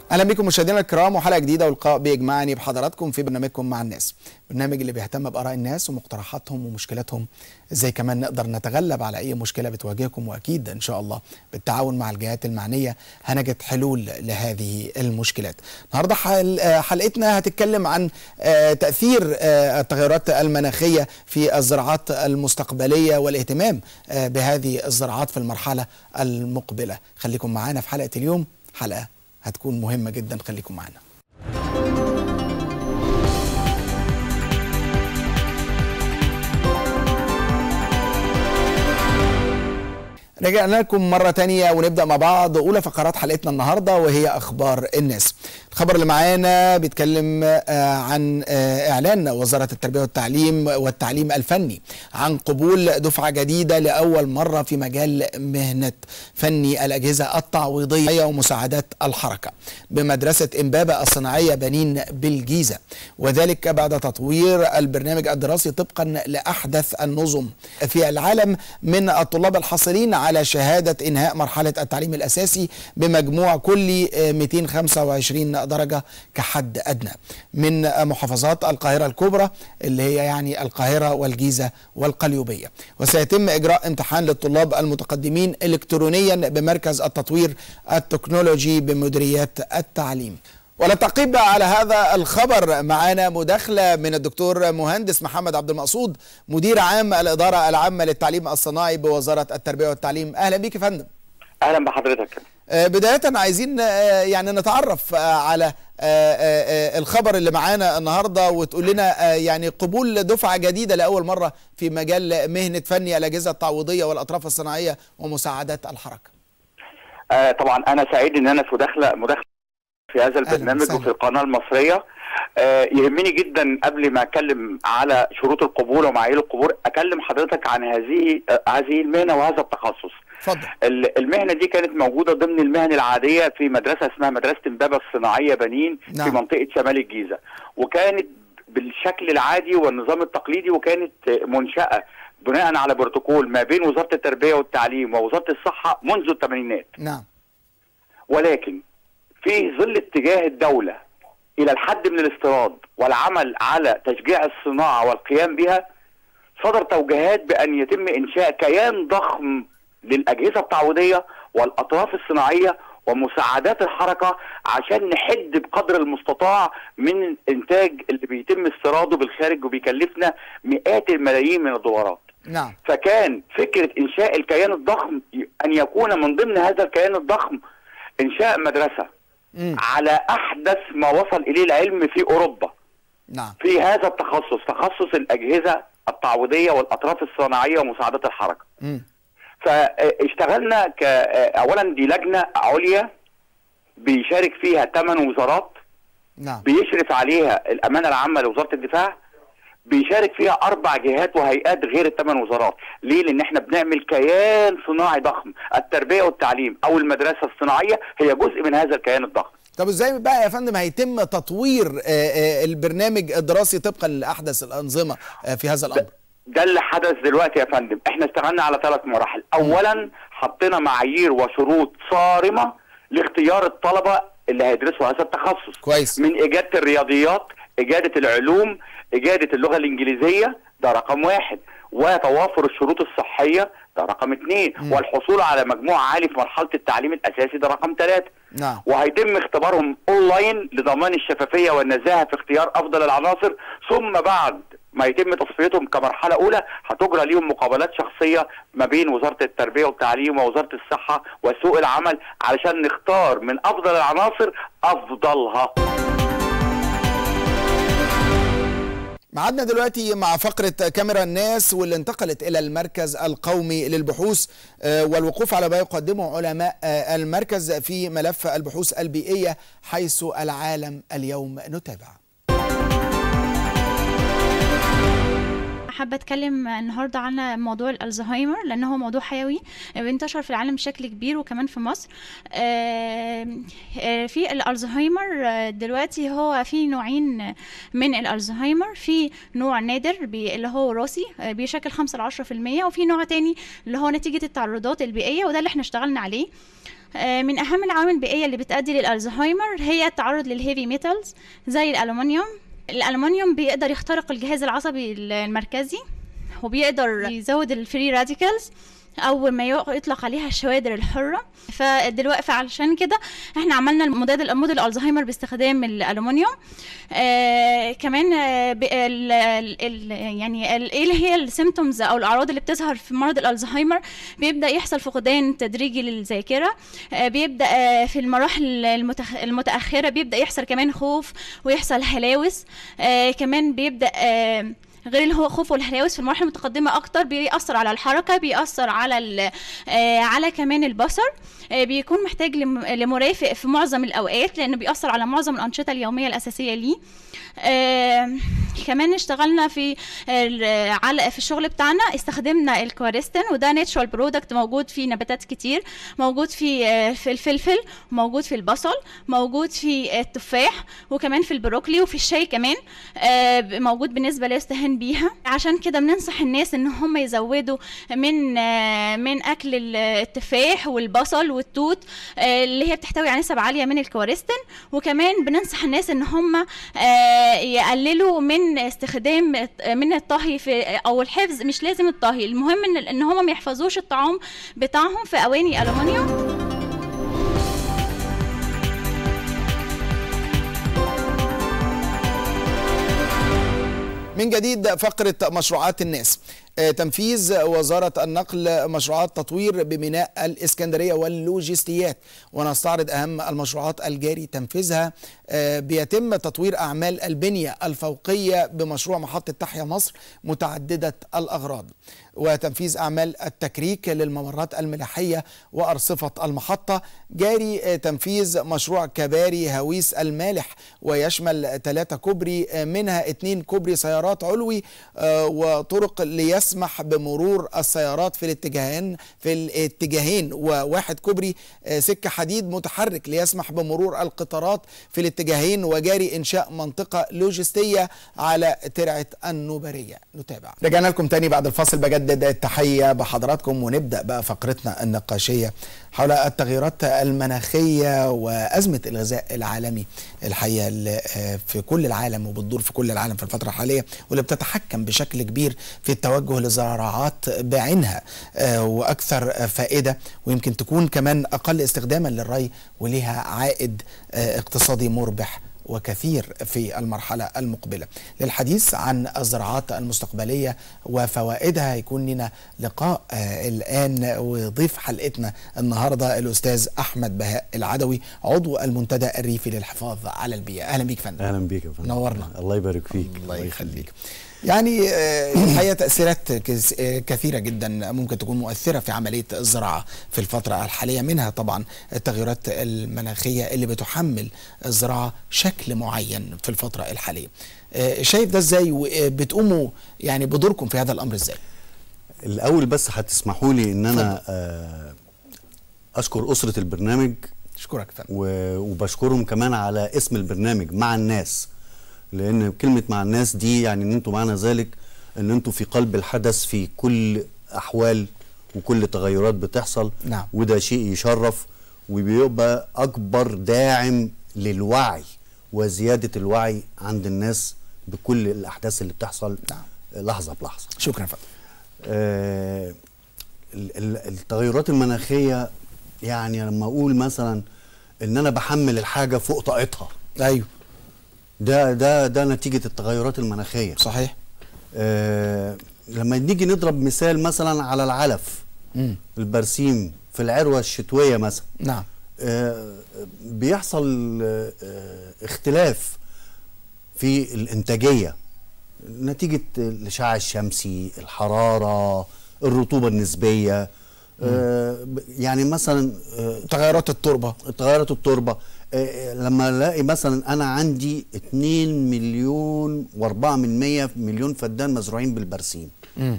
اهلا بكم مشاهدينا الكرام وحلقه جديده ولقاء بيجمعني بحضراتكم في برنامجكم مع الناس برنامج اللي بيهتم باراء الناس ومقترحاتهم ومشكلاتهم ازاي كمان نقدر نتغلب على اي مشكله بتواجهكم واكيد ان شاء الله بالتعاون مع الجهات المعنيه هنجد حلول لهذه المشكلات النهارده حلقتنا هتتكلم عن تاثير التغيرات المناخيه في الزراعات المستقبليه والاهتمام بهذه الزراعات في المرحله المقبله خليكم معانا في حلقه اليوم حلقه هتكون مهمة جدا خليكم معنا رجعنا لكم مرة تانية ونبدأ مع بعض أولى فقرات حلقتنا النهاردة وهي أخبار الناس الخبر اللي معانا بيتكلم عن إعلان وزارة التربية والتعليم والتعليم الفني عن قبول دفعة جديدة لأول مرة في مجال مهنة فني الأجهزة التعويضية ومساعدات الحركة بمدرسة إمبابة الصناعية بنين بالجيزة وذلك بعد تطوير البرنامج الدراسي طبقا لأحدث النظم في العالم من الطلاب الحاصلين على شهادة إنهاء مرحلة التعليم الأساسي بمجموع كل 225 درجة كحد أدنى من محافظات القاهرة الكبرى اللي هي يعني القاهرة والجيزة والقليوبية وسيتم إجراء امتحان للطلاب المتقدمين إلكترونيا بمركز التطوير التكنولوجي بمديريات التعليم وللتعقيب على هذا الخبر معنا مداخلة من الدكتور مهندس محمد عبد المقصود مدير عام الإدارة العامة للتعليم الصناعي بوزارة التربية والتعليم أهلا بيك يا فندم أهلا بحضرتك بداية عايزين يعني نتعرف على الخبر اللي معانا النهاردة وتقول لنا يعني قبول دفعة جديدة لأول مرة في مجال مهنة فني الأجهزة التعويضية والأطراف الصناعية ومساعدات الحركة آه طبعا أنا سعيد إن أنا في مداخلة مداخلة في هذا البرنامج وفي القناه المصريه آه يهمني جدا قبل ما اتكلم على شروط القبول ومعايير القبول اكلم حضرتك عن هذه آه هذه المهنه وهذا التخصص. اتفضل. المهنه دي كانت موجوده ضمن المهن العاديه في مدرسه اسمها مدرسه امبابه الصناعيه بنين نعم. في منطقه شمال الجيزه وكانت بالشكل العادي والنظام التقليدي وكانت منشاه بناء على بروتوكول ما بين وزاره التربيه والتعليم ووزاره الصحه منذ الثمانينات. نعم. ولكن في ظل اتجاه الدولة إلى الحد من الاستيراد والعمل على تشجيع الصناعة والقيام بها صدر توجيهات بأن يتم إنشاء كيان ضخم للأجهزة التعويضية والأطراف الصناعية ومساعدات الحركة عشان نحد بقدر المستطاع من الإنتاج اللي بيتم استيراده بالخارج وبيكلفنا مئات الملايين من الدولارات نعم. فكان فكرة إنشاء الكيان الضخم أن يكون من ضمن هذا الكيان الضخم إنشاء مدرسة مم. على احدث ما وصل اليه العلم في اوروبا نعم في هذا التخصص تخصص الاجهزه التعويضيه والاطراف الصناعيه ومساعدات الحركه مم. فاشتغلنا ك اولا دي لجنه عليا بيشارك فيها ثمان وزارات نعم بيشرف عليها الامانه العامه لوزاره الدفاع بيشارك فيها اربع جهات وهيئات غير الثمان وزارات ليه لان احنا بنعمل كيان صناعي ضخم التربيه والتعليم او المدرسه الصناعيه هي جزء من هذا الكيان الضخم طب ازاي بقى يا فندم هيتم تطوير البرنامج الدراسي طبقا لاحدث الانظمه في هذا الامر ده اللي حدث دلوقتي يا فندم احنا اشتغلنا على ثلاث مراحل اولا حطينا معايير وشروط صارمه لاختيار الطلبه اللي هيدرسوا هذا التخصص كويس من اجاده الرياضيات اجاده العلوم اجاده اللغه الانجليزيه ده رقم واحد وتوافر الشروط الصحيه ده رقم اثنين مم. والحصول على مجموع عالي في مرحله التعليم الاساسي ده رقم ثلاثه نعم وهيتم اختبارهم اونلاين لضمان الشفافيه والنزاهه في اختيار افضل العناصر ثم بعد ما يتم تصفيتهم كمرحله اولى هتجرى ليهم مقابلات شخصيه ما بين وزاره التربيه والتعليم ووزاره الصحه وسوق العمل علشان نختار من افضل العناصر افضلها معادنا دلوقتي مع فقرة كاميرا الناس واللي انتقلت إلى المركز القومي للبحوث والوقوف على ما يقدمه علماء المركز في ملف البحوث البيئية حيث العالم اليوم نتابع حابه اتكلم النهارده عن موضوع الالزهايمر لان هو موضوع حيوي بينتشر في العالم بشكل كبير وكمان في مصر في الالزهايمر دلوقتي هو في نوعين من الالزهايمر في نوع نادر اللي هو وراثي بيشكل 5 ل 10% وفي نوع تاني اللي هو نتيجه التعرضات البيئيه وده اللي احنا اشتغلنا عليه آه، من اهم العوامل البيئيه اللي بتؤدي للالزهايمر هي التعرض للهيفي ميتالز زي الالومنيوم الالومنيوم بيقدر يخترق الجهاز العصبي المركزي وبيقدر يزود الفري راديكالز اول ما يق- يطلق عليها الشوادر الحره فدلوقتي فعلشان كده احنا عملنا المضاد موديل الزهايمر باستخدام الالومنيوم آه كمان آه ب- ال ال ال يعني ال- ايه اللي هي السيمتومز او الاعراض اللي بتظهر في مرض الالزهايمر بيبدا يحصل فقدان تدريجي للذاكره آه بيبدا آه في المراحل المتخ... المتاخره بيبدا يحصل كمان خوف ويحصل هلاوس آه كمان بيبدا آه غير اللي هو خوف والهلاوس في المراحل المتقدمه اكتر بيأثر على الحركه بيأثر على ال- آه على كمان البصر آه بيكون محتاج لم- لمرافق في معظم الاوقات لانه بيأثر على معظم الانشطه اليوميه الاساسيه ليه آه كمان اشتغلنا في ال- على في الشغل بتاعنا استخدمنا الكوارستين وده ناتشورال برودكت موجود في نباتات كتير موجود في آه، في الفلفل موجود في البصل موجود في التفاح وكمان في البروكلي وفي الشاي كمان آه، موجود بالنسبه لا يستهان بيها عشان كده بننصح الناس ان هم يزودوا من آه، من اكل ال- التفاح والبصل والتوت آه، اللي هي بتحتوي على نسب عاليه من الكوارستين وكمان بننصح الناس ان هم آه، يقللوا من استخدام الت- من الطهي في او الحفظ مش لازم الطهي المهم ان ان هم ما يحفظوش الطعام بتاعهم في اواني الومنيوم من جديد فقرة مشروعات الناس آه، تنفيذ وزارة النقل مشروعات تطوير بميناء الإسكندرية واللوجستيات ونستعرض أهم المشروعات الجاري تنفيذها آه، بيتم تطوير أعمال البنية الفوقية بمشروع محطة تحيا مصر متعددة الأغراض وتنفيذ أعمال التكريك للممرات الملاحية وأرصفة المحطة جاري آه، تنفيذ مشروع كباري هويس المالح ويشمل ثلاثة كوبري آه، منها اثنين كوبري سيارات علوي آه، وطرق ليسمح بمرور السيارات في الاتجاهين في الاتجاهين وواحد كوبري آه، سكة حديد متحرك ليسمح بمرور القطارات في الاتجاهين وجاري إنشاء منطقة لوجستية على ترعة النوبرية نتابع رجعنا لكم تاني بعد الفاصل بجدد التحية بحضراتكم ونبدأ بقى فقرتنا النقاشية حول التغيرات المناخية وأزمة الغذاء العالمي الحقيقة اللي آه، في كل العالم وبتدور في كل العالم في الفترة الحالية واللي بتتحكم بشكل كبير في التوجه لزراعات بعينها آه، وأكثر آه، فائدة ويمكن تكون كمان أقل استخداما للري ولها عائد آه، اقتصادي مربح وكثير في المرحلة المقبلة للحديث عن الزراعات المستقبلية وفوائدها يكون لنا لقاء آه الآن وضيف حلقتنا النهاردة الأستاذ أحمد بهاء العدوي عضو المنتدى الريفي للحفاظ على البيئة أهلا بيك فندم اهلا بيك يا فندم نورنا. الله يبارك فيك الله يخليك يعني آه، الحقيقه تاثيرات كس- آه، كثيره جدا ممكن تكون مؤثره في عمليه الزراعه في الفتره الحاليه منها طبعا التغيرات المناخيه اللي بتحمل الزراعه شكل معين في الفتره الحاليه آه، شايف ده ازاي وبتقوموا يعني بدوركم في هذا الامر ازاي الاول بس هتسمحوا لي ان انا آه، اشكر اسره البرنامج اشكرك يا فندم و- وبشكرهم كمان على اسم البرنامج مع الناس لان كلمه مع الناس دي يعني ان انتم معنى ذلك ان انتم في قلب الحدث في كل احوال وكل تغيرات بتحصل نعم. وده شيء يشرف وبيبقى اكبر داعم للوعي وزياده الوعي عند الناس بكل الاحداث اللي بتحصل نعم. لحظه بلحظه شكرا يا فندم آه، ال- ال- التغيرات المناخيه يعني لما اقول مثلا ان انا بحمل الحاجه فوق طاقتها ايوه ده ده ده نتيجه التغيرات المناخيه صحيح آه لما نيجي نضرب مثال مثلا على العلف مم. البرسيم في العروه الشتويه مثلا نعم آه بيحصل آه آه، اختلاف في الانتاجيه نتيجه الاشعاع الشمسي الحراره الرطوبه النسبيه آه ب- يعني مثلا آه تغيرات التربه تغيرت التربه آه، لما الاقي مثلا انا عندي 2 مليون و4 من 100 مليون فدان مزروعين بالبرسيم مم.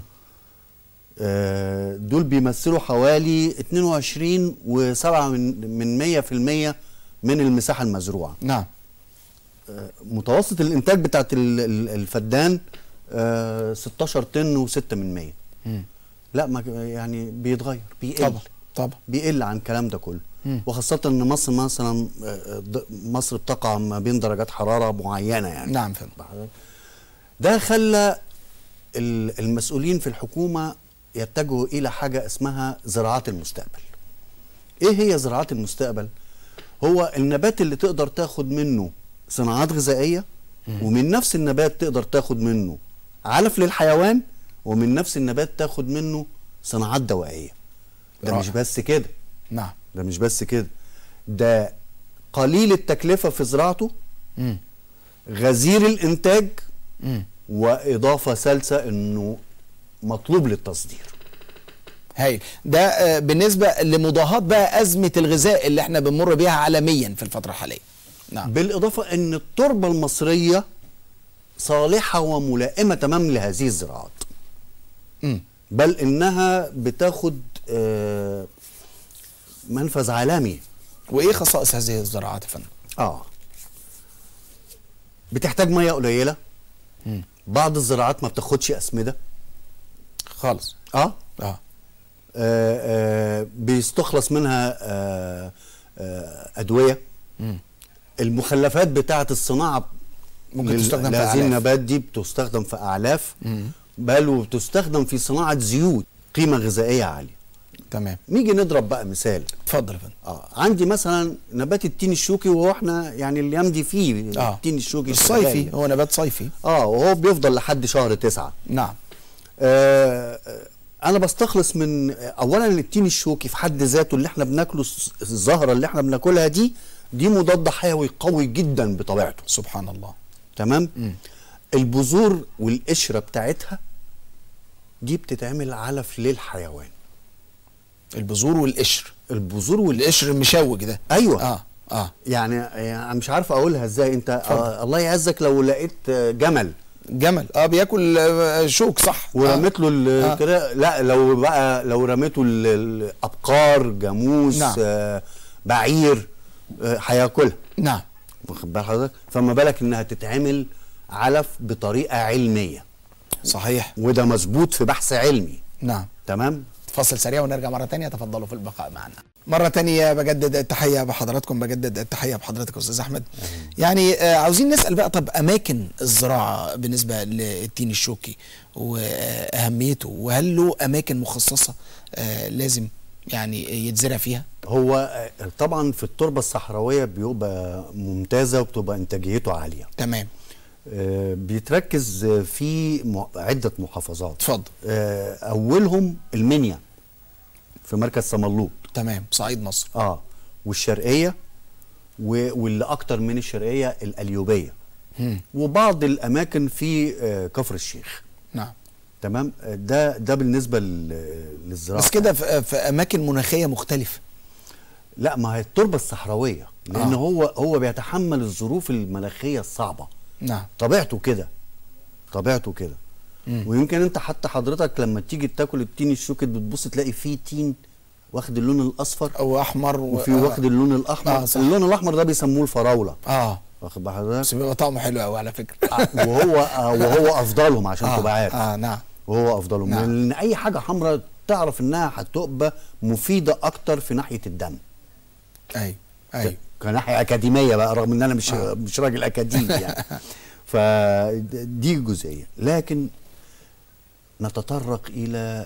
آه، دول بيمثلوا حوالي 22 و7 من من 100% من المساحه المزروعه نعم آه، متوسط الانتاج بتاعت ال- ال- الفدان آه، 16 طن و6 من 100 مم. لا ما يعني بيتغير بيقل طبعا طبعا بيقل عن الكلام ده كله وخاصه ان مصر مثلا آه، د- مصر بتقع ما بين درجات حراره معينه يعني نعم فندم ده خلى ال- المسؤولين في الحكومه يتجهوا الى حاجه اسمها زراعات المستقبل ايه هي زراعات المستقبل هو النبات اللي تقدر تاخد منه صناعات غذائيه ومن نفس النبات تقدر تاخد منه علف للحيوان ومن نفس النبات تاخد منه صناعات دوائيه ده مش رائع. بس كده نعم ده مش بس كده ده قليل التكلفه في زراعته مم. غزير الانتاج مم. واضافه ثالثه انه مطلوب للتصدير هايل ده آه، بالنسبه لمضاهاه بقى ازمه الغذاء اللي احنا بنمر بيها عالميا في الفتره الحاليه نعم بالاضافه ان التربه المصريه صالحه وملائمه تمام لهذه الزراعات مم. بل انها بتاخد آه، منفذ عالمي وايه خصائص هذه الزراعات يا فندم اه بتحتاج ميه قليله مم. بعض الزراعات ما بتاخدش اسمده خالص اه اه آه، آه، بيستخلص منها آه، آه، ادويه مم. المخلفات بتاعه الصناعه ممكن لل- تستخدم في لهذه أعلاف. النبات دي بتستخدم في اعلاف مم. بل وبتستخدم في صناعه زيوت قيمه غذائيه عاليه تمام نيجي نضرب بقى مثال اتفضل يا فندم اه عندي مثلا نبات التين الشوكي وهو احنا يعني الايام دي فيه اه التين الشوكي الصيفي شغال. هو نبات صيفي اه وهو بيفضل لحد شهر تسعة نعم آه آه، انا بستخلص من اولا التين الشوكي في حد ذاته اللي احنا بناكله الز- الزهره اللي احنا بناكلها دي دي مضاد حيوي قوي جدا بطبيعته سبحان الله تمام مم. البذور والقشره بتاعتها دي بتتعمل علف للحيوان البذور والقشر البذور والقشر القشر المشوج ده ايوه اه اه يعني يعني أنا مش عارف اقولها ازاي انت آه الله يعزك لو لقيت آه، جمل جمل اه بياكل آه، شوك صح ورميت له ال- آه. كده لا لو بقى لو رميته ال- الابقار جاموس نعم. آه بعير آه، هياكلها نعم واخد بال حضرتك فما بالك انها تتعمل علف بطريقه علميه صحيح وده مظبوط في بحث علمي نعم تمام فاصل سريع ونرجع مرة تانية تفضلوا في البقاء معنا مرة تانية بجدد التحية بحضراتكم بجدد التحية بحضرتك أستاذ أحمد يعني آه عاوزين نسأل بقى طب أماكن الزراعة بالنسبة للتين الشوكي وأهميته وهل له أماكن مخصصة آه لازم يعني يتزرع فيها هو آه، طبعا في التربه الصحراويه بيبقى ممتازه وبتبقى انتاجيته عاليه تمام آه، بيتركز آه، في م- عده محافظات اتفضل آه، اولهم المنيا في مركز سملوط تمام صعيد مصر اه والشرقيه و- واللي اكتر من الشرقيه القليوبيه مم. وبعض الاماكن في آه، كفر الشيخ نعم تمام آه، ده ده بالنسبه لل- للزراعه بس كده في, في أماكن مناخية مختلفة لا ما هي التربه الصحراويه لان آه. آه. هو هو بيتحمل الظروف المناخيه الصعبه نعم طبيعته كده طبيعته كده مم. ويمكن انت حتى حضرتك لما تيجي تاكل التين الشوكت بتبص تلاقي فيه تين واخد اللون الاصفر أو أحمر و... وفي واخد اللون الاحمر آه، صح. اللون الاحمر ده بيسموه الفراوله آه واخد بال حضرتك بس بيبقى طعمه حلو قوي على فكرة وهو آه، وهو افضلهم عشان آه تبقى عارف آه نعم وهو افضلهم نعم. لان اي حاجه حمراء تعرف انها هتبقى مفيده اكتر في ناحيه الدم أيوه أيوه كناحيه اكاديميه بقى رغم ان انا مش آه. آه. مش راجل اكاديمي يعني فدي جزئيه لكن نتطرق الى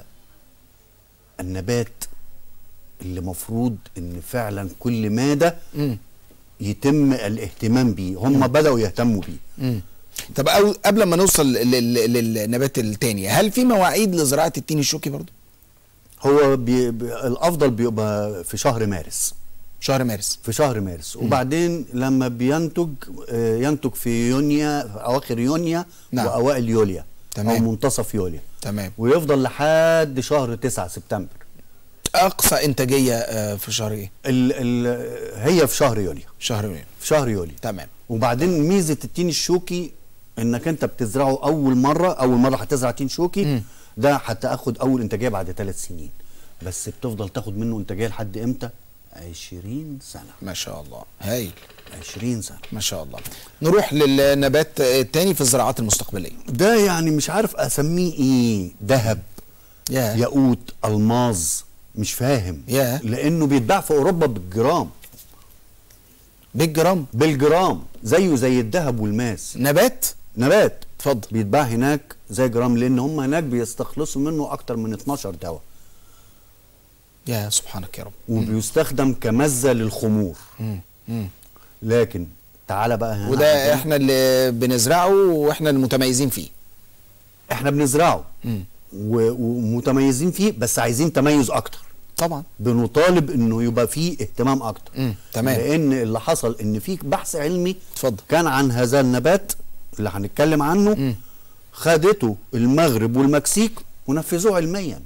النبات اللي مفروض ان فعلا كل ماده مم. يتم الاهتمام بيه هم بداوا يهتموا بيه مم. طب أو قبل ما نوصل لل- لل- للنبات التاني هل في مواعيد لزراعة التين الشوكي برضو؟ هو بي بي الافضل بيبقى في شهر مارس شهر مارس في شهر مارس وبعدين لما بينتج آه، ينتج في يونيو في اواخر يونيو نعم. واوائل يوليو تمام. او منتصف يوليو تمام ويفضل لحد شهر 9 سبتمبر أقصى إنتاجية آه، في شهر إيه؟ ال ال هي في شهر يوليو شهر يونيو في شهر يوليو تمام وبعدين ميزه التين الشوكي انك انت بتزرعه اول مره اول مره هتزرع تين شوكي مم. ده هتاخد اول انتاجيه بعد ثلاث سنين بس بتفضل تاخد منه انتاجيه لحد امتى 20 سنه ما شاء الله هايل 20 سنه ما شاء الله نروح للنبات التاني في الزراعات المستقبلية ده يعني مش عارف اسميه ايه ذهب يا ياقوت الماظ مش فاهم ياه. لانه بيتباع في اوروبا بالجرام بالجرام بالجرام زيه زي الذهب والماس نبات نبات اتفضل بيتباع هناك زي جرام لان هم هناك بيستخلصوا منه اكتر من 12 دواء يا سبحانك يا رب وبيستخدم كمزه للخمور مم. مم. لكن تعالى بقى هنا وده عندنا. احنا اللي بنزرعه واحنا المتميزين فيه احنا بنزرعه مم. و- ومتميزين فيه بس عايزين تميز اكتر طبعا بنطالب انه يبقى فيه اهتمام اكتر مم. تمام. لان اللي حصل ان في بحث علمي اتفضل. كان عن هذا النبات اللي هنتكلم عنه مم. خدته المغرب والمكسيك ونفذوه علميا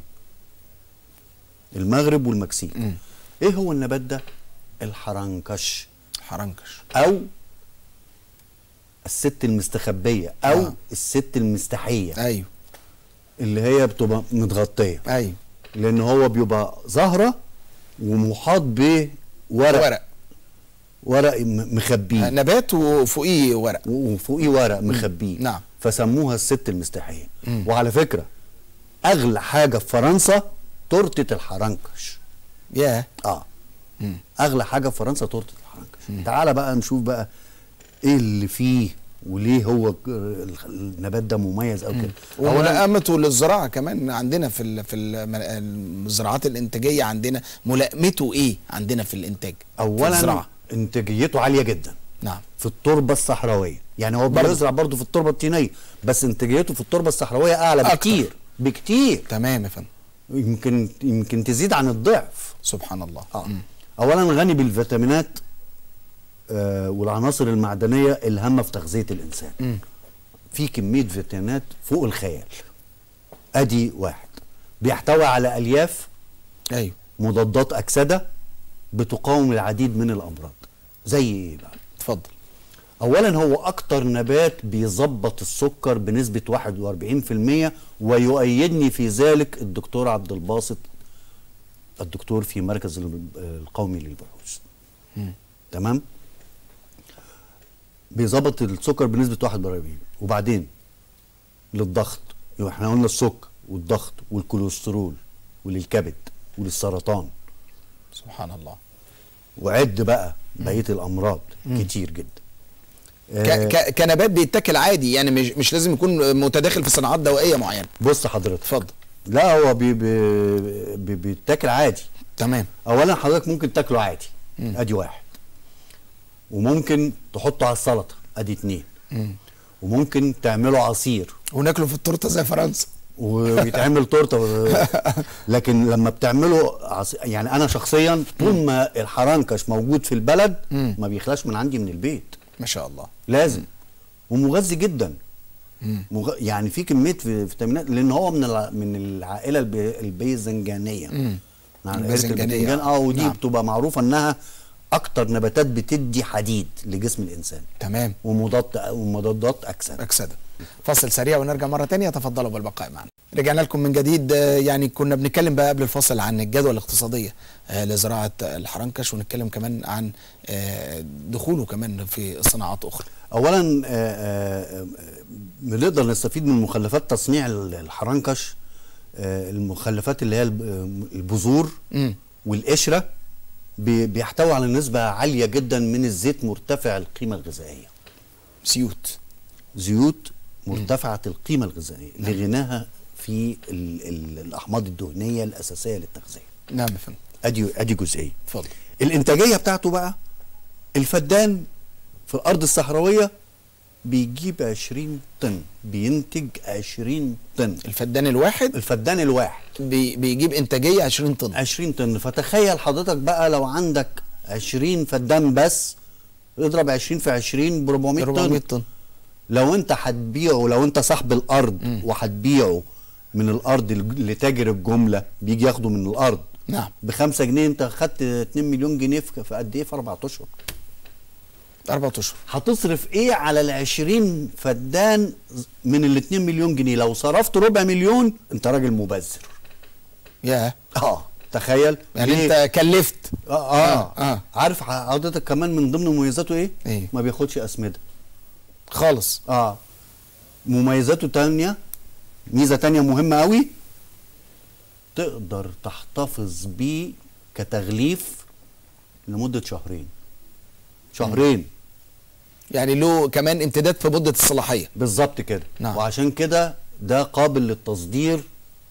المغرب والمكسيك مم. ايه هو النبات ده الحرنكش حرنكش او الست المستخبيه او آه. الست المستحيه ايوه اللي هي بتبقى متغطيه ايوه لان هو بيبقى زهره ومحاط بورق ورق ورق م- مخبيه نبات وفوقيه ورق وفوقيه ورق مخبيه نعم. فسموها الست المستحيه مم. وعلى فكره اغلى حاجه في فرنسا تورته الحرنكش يا اه مم. اغلى حاجه في فرنسا تورته الحرنكش تعالى بقى نشوف بقى ايه اللي فيه وليه هو ك- النبات ده مميز او كده اولا وملائمته للزراعه كمان عندنا في ال- في ال- الزراعات الانتاجيه عندنا ملائمته ايه عندنا في الانتاج في اولا الزراعه انتاجيته عاليه جدا نعم في التربه الصحراويه يعني هو برضه. بيزرع برضه في التربه الطينيه بس انتاجيته في التربه الصحراويه اعلى أكتر. بكتير بكتير تمام يا فندم يمكن يمكن تزيد عن الضعف سبحان الله اه مم. اولا غني بالفيتامينات آه والعناصر المعدنيه الهامه في تغذيه الانسان مم. في كميه فيتامينات فوق الخيال ادي واحد بيحتوي على الياف ايوه مضادات اكسده بتقاوم العديد من الامراض زي ايه بقى اتفضل اولا هو اكتر نبات بيظبط السكر بنسبه 41% ويؤيدني في ذلك الدكتور عبد الباسط الدكتور في مركز ال- القومي للبحوث مم. تمام بيظبط السكر بنسبه 41 وبعدين للضغط يبقى احنا قلنا السكر والضغط والكوليسترول وللكبد وللسرطان سبحان الله وعد بقى بقيه الامراض كتير جدا ك آه، ك كنبات بيتاكل عادي يعني مش مش لازم يكون متداخل في صناعات دوائيه معينه بص حضرتك اتفضل لا هو بي بي بي بيتاكل عادي تمام اولا حضرتك ممكن تاكله عادي ادي واحد وممكن تحطه على السلطه ادي اتنين مم. وممكن تعمله عصير وناكله في التورته زي فرنسا ويتعمل تورته لكن لما بتعمله عصير يعني انا شخصيا طول ما الحرنكش موجود في البلد مم. ما بيخلاش من عندي من البيت ما شاء الله لازم ومغذي جدا مم. مغ... يعني في كميه في- فيتامينات لان هو من الع... من العائله البي... الباذنجانيه مم. مع عائلة الباذنجانية. الباذنجان اه ودي نعم. نعم. بتبقى معروفه انها اكتر نباتات بتدي حديد لجسم الانسان تمام ومضاد ومضادات اكسده أكسدة فاصل سريع ونرجع مرة تانية تفضلوا بالبقاء معنا رجعنا لكم من جديد آه، يعني كنا بنتكلم بقى قبل الفاصل عن الجدوى الاقتصادية آه، لزراعة الحرنكش ونتكلم كمان عن آه، دخوله كمان في صناعات أخرى اولا آه، آه، آه، بنقدر نستفيد من مخلفات تصنيع ال- الحرنكش آه، المخلفات اللي هي الب- آه، البذور مم. والقشره بي- بيحتوي على نسبه عاليه جدا من الزيت مرتفع القيمه الغذائيه سيوت زيوت مرتفعه القيمه الغذائيه لغناها في ال ال الاحماض الدهنيه الاساسيه للتغذيه نعم يا فندم ادي ادي جزئيه اتفضل الانتاجيه بتاعته بقى الفدان في الارض الصحراويه بيجيب 20 طن بينتج 20 طن الفدان الواحد الفدان الواحد بي بيجيب إنتاجية 20 طن 20 طن فتخيل حضرتك بقى لو عندك 20 فدان بس اضرب 20 في 20 ب 400 طن 400 طن لو انت هتبيعه لو انت صاحب الارض وهتبيعه من الارض لج- لتاجر الجمله بيجي ياخده من الارض نعم ب 5 جنيه انت خدت 2 مليون جنيه في في قد ايه في اربع اشهر أربعة أشهر هتصرف ايه على ال 20 فدان من ال 2 مليون جنيه لو صرفت ربع مليون انت راجل مبذر يا اه تخيل يعني ليه؟ أنت كلفت اه اه, آه. آه. عارف حضرتك كمان من ضمن مميزاته ايه؟ إيه؟ ما بياخدش اسمده خالص اه مميزاته تانية ميزه تانية مهمه قوي تقدر تحتفظ بيه كتغليف لمده شهرين شهرين يعني له كمان امتداد في مده الصلاحيه بالظبط كده نعم. وعشان كده ده قابل للتصدير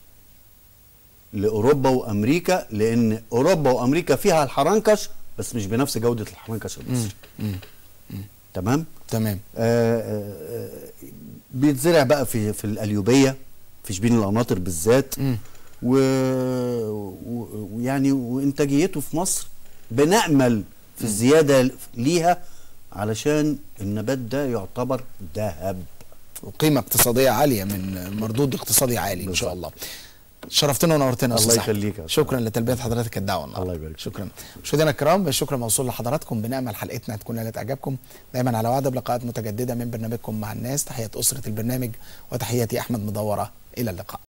لاوروبا وامريكا لان اوروبا وامريكا فيها الحرنكش بس مش بنفس جوده الحرنكش المصري تمام تمام آه، آه، آه، بيتزرع بقى في في القليوبيه في شبين القناطر بالذات و- و- ويعني وانتاجيته في مصر بنامل في الزياده ليها علشان النبات ده يعتبر ذهب وقيمه اقتصاديه عاليه من مردود اقتصادي عالي ان شاء الله شرفتنا ونورتنا يا الله أستاذ أحمد. يخليك يا أستاذ. شكرا لتلبيه حضرتك الدعوه النهارده الله يبارك فيك. شكرا مشاهدينا الكرام الشكر موصول لحضراتكم بنامل حلقتنا تكون نالت اعجابكم دايما على وعد بلقاءات متجدده من برنامجكم مع الناس تحيات اسره البرنامج وتحياتي احمد مدوره الى اللقاء